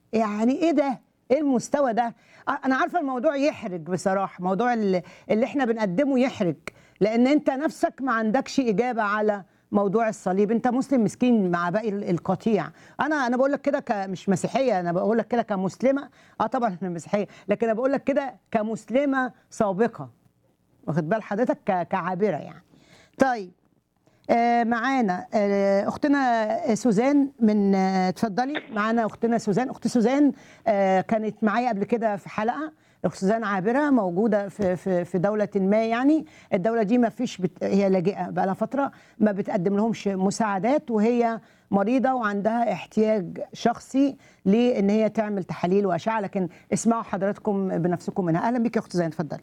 يعني ايه ده ايه المستوى ده أ- انا عارفه الموضوع يحرج بصراحه موضوع ال- اللي احنا بنقدمه يحرج لان انت نفسك ما عندكش اجابه على موضوع الصليب انت مسلم مسكين مع باقي ال- القطيع انا انا بقول لك كده ك- مش مسيحيه انا بقول لك كده كمسلمه اه طبعا انا مسيحيه لكن انا بقول لك كده كمسلمه سابقه واخد بال حضرتك ك- كعابره يعني طيب آه، معانا آه، اختنا سوزان من آه، اتفضلي معانا اختنا سوزان اخت سوزان آه، كانت معايا قبل كده في حلقه اخت سوزان عابره موجوده في في في دوله ما يعني الدوله دي ما فيش بت... هي لاجئه بقى لها فتره ما بتقدم لهمش مساعدات وهي مريضه وعندها احتياج شخصي لان هي تعمل تحاليل واشعه لكن اسمعوا حضراتكم بنفسكم منها اهلا بك يا اخت سوزان اتفضلي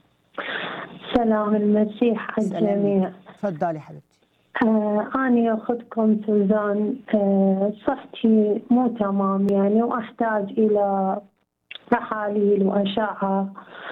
سلام المسيح على سلام. الجميع اتفضلي حبيبتي آه أنا أختكم سوزان آه صحتي مو تمام يعني وأحتاج إلى تحاليل وأشعة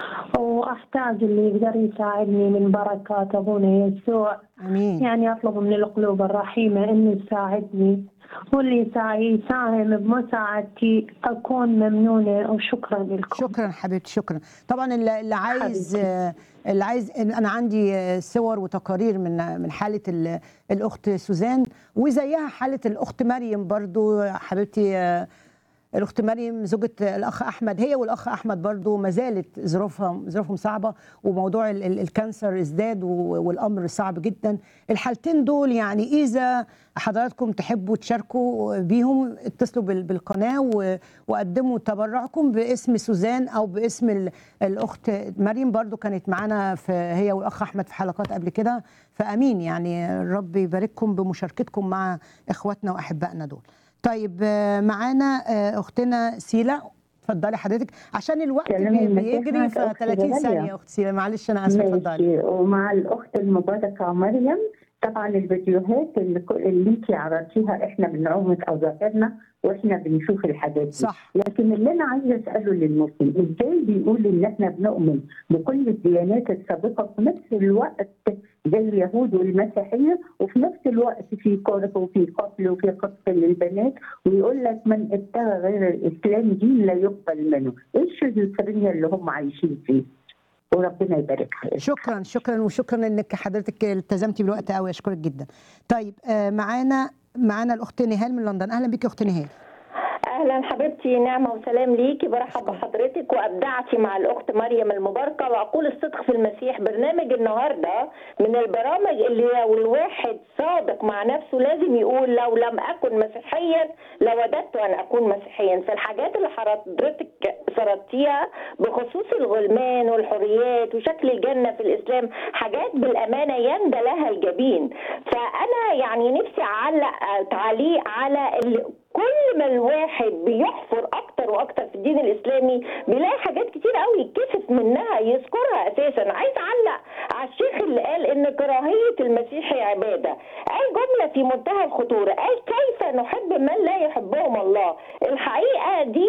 وأحتاج اللي يقدر يساعدني من بركات أبونا يسوع امين يعني أطلب من القلوب الرحيمة إنه يساعدني واللي يسا- يساهم بمساعدتي أكون ممنونة وشكرا لكم شكرا حبيبتي شكرا طبعا اللي اللي عايز حبيبتي. اللي عايز انا عندي صور وتقارير من من حاله ال- الاخت سوزان وزيها حاله الاخت مريم برضو حبيبتي الاخت مريم زوجة الاخ احمد هي والاخ احمد برضو ما زالت ظروفهم ظروفهم صعبه وموضوع ال- ال- الكانسر ازداد و- والامر صعب جدا الحالتين دول يعني اذا حضراتكم تحبوا تشاركوا بيهم اتصلوا بال- بالقناه و- وقدموا تبرعكم باسم سوزان او باسم ال- الاخت مريم برضو كانت معانا في هي والاخ احمد في حلقات قبل كده فامين يعني الرب يبارككم بمشاركتكم مع اخواتنا واحبائنا دول طيب آه، معانا آه، اختنا سيلا اتفضلي حضرتك عشان الوقت كلام بي- المسيح بيجري معك ف أخت 30 غالية. ثانيه يا اخت سيلا معلش انا اسفه اتفضلي ماشي ومع الاخت المباركه مريم طبعا الفيديوهات اللي, ك- اللي انت عرضتيها احنا بنعومة اظافرنا واحنا بنشوف الحاجات دي صح لكن اللي انا عايزه اساله للمسلم ازاي بيقول ان احنا بنؤمن بكل الديانات السابقه في نفس الوقت زي اليهود والمسيحيه وفي نفس الوقت في كره وفي قتل وفي قتل للبنات ويقول لك من ابتغى غير الاسلام دين لا يقبل منه، ايه الشيزوفرينيا اللي هم عايشين فيه؟ وربنا يبارك فيك. شكرا شكرا وشكرا انك حضرتك التزمتي بالوقت قوي اشكرك جدا طيب آه، معانا معانا الاخت نهال من لندن اهلا بك يا اخت نهال اهلا حبيبتي نعمه وسلام ليكي برحب بحضرتك وابدعتي مع الاخت مريم المباركه واقول الصدق في المسيح برنامج النهارده من البرامج اللي لو الواحد صادق مع نفسه لازم يقول لو لم اكن مسيحيا لوددت ان اكون مسيحيا فالحاجات اللي حضرتك سردتيها بخصوص الغلمان والحريات وشكل الجنه في الاسلام حاجات بالامانه يندى لها الجبين فانا يعني نفسي اعلق تعليق على ال- كل ما الواحد بيحفر اكتر واكتر في الدين الاسلامي بيلاقي حاجات كتير قوي يتكسف منها يذكرها اساسا عايز اعلق على الشيخ اللي قال ان كراهيه المسيح عباده قال جمله في منتهى الخطوره قال كيف نحب من لا يحبهم الله الحقيقه دي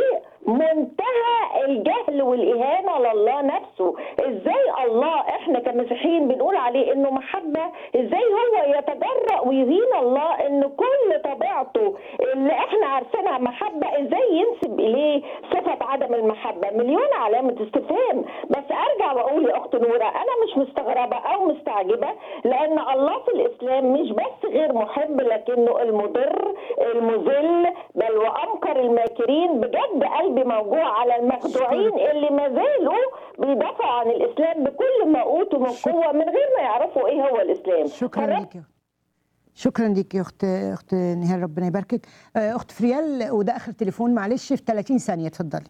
منتهى الجهل والاهانه لله نفسه ازاي الله احنا كمسيحيين بنقول عليه انه محبه ازاي هو يتجرأ ويهين الله ان كل طبيعته اللي احنا عارفينها محبه ازاي ينسب اليه صفه عدم المحبه مليون علامه استفهام بس ارجع واقول يا اخت نوره انا مش مستغربه او مستعجبه لان الله في الاسلام مش بس غير محب لكنه المضر المذل بل وامكر الماكرين بجد قلبي موجوع على المخدوعين اللي ما زالوا بيدافعوا عن الاسلام بكل ما اوتوا من شك- قوه من غير ما يعرفوا ايه هو الاسلام شكرا فرب- ليك يا- شكرا ليك يا اخت اخت نهال ربنا يباركك آه، اخت فريال وده اخر تليفون معلش في 30 ثانيه اتفضلي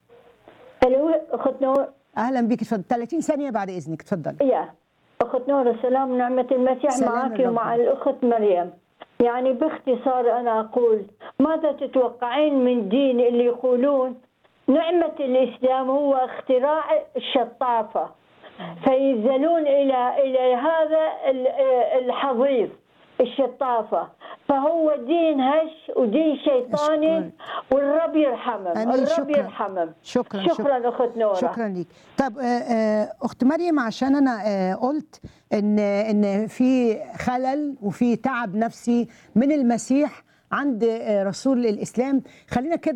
الو اخت نور اهلا بك اتفضلي 30 ثانيه بعد اذنك اتفضلي يا اخت نور السلام نعمة المسيح سلام معك الرب. ومع الاخت مريم يعني باختصار انا اقول ماذا تتوقعين من دين اللي يقولون نعمة الاسلام هو اختراع الشطافة فينزلون الى الى هذا ال- الحضيض الشطافة فهو دين هش ودين شيطاني أشكرك. والرب يرحمهم امين الرب شكرا يرحمهم شكرا شكرا اخت نوره شكرا ليك طب آه، آه، اخت مريم عشان انا آه، قلت ان ان في خلل وفي تعب نفسي من المسيح عند آه، رسول الاسلام خلينا كده